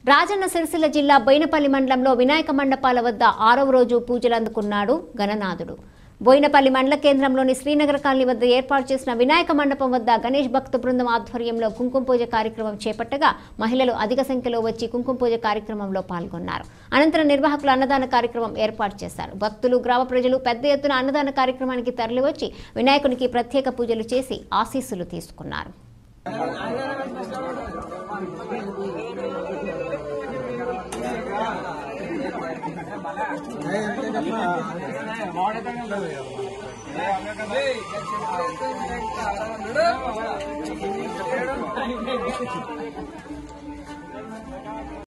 రాజన్న సిరిసిల్ల జిల్లా బోయినపల్లి మండలంలో వినాయక మండపాల వద్ద ఆరవ రోజు పూజలు అందుకున్నాడు గణనాథుడు బోయినపల్లి మండల కేంద్రంలోని శ్రీనగర్ కాలనీ వద్ద ఏర్పాటు చేసిన వినాయక మండపం వద్ద గణేష్ భక్త బృందం ఆధ్వర్యంలో కుంకుమ పూజ కార్యక్రమం చేపట్టగా మహిళలు అధిక సంఖ్యలో వచ్చి కుంకుమ పూజ కార్యక్రమంలో పాల్గొన్నారు అనంతరం నిర్వాహకులు అన్నదాన కార్యక్రమం ఏర్పాటు చేశారు భక్తులు గ్రామ ప్రజలు పెద్ద ఎత్తున అన్నదాన కార్యక్రమానికి తరలివచ్చి వినాయకునికి ప్రత్యేక పూజలు చేసి ఆశీస్సులు తీసుకున్నారు ఏ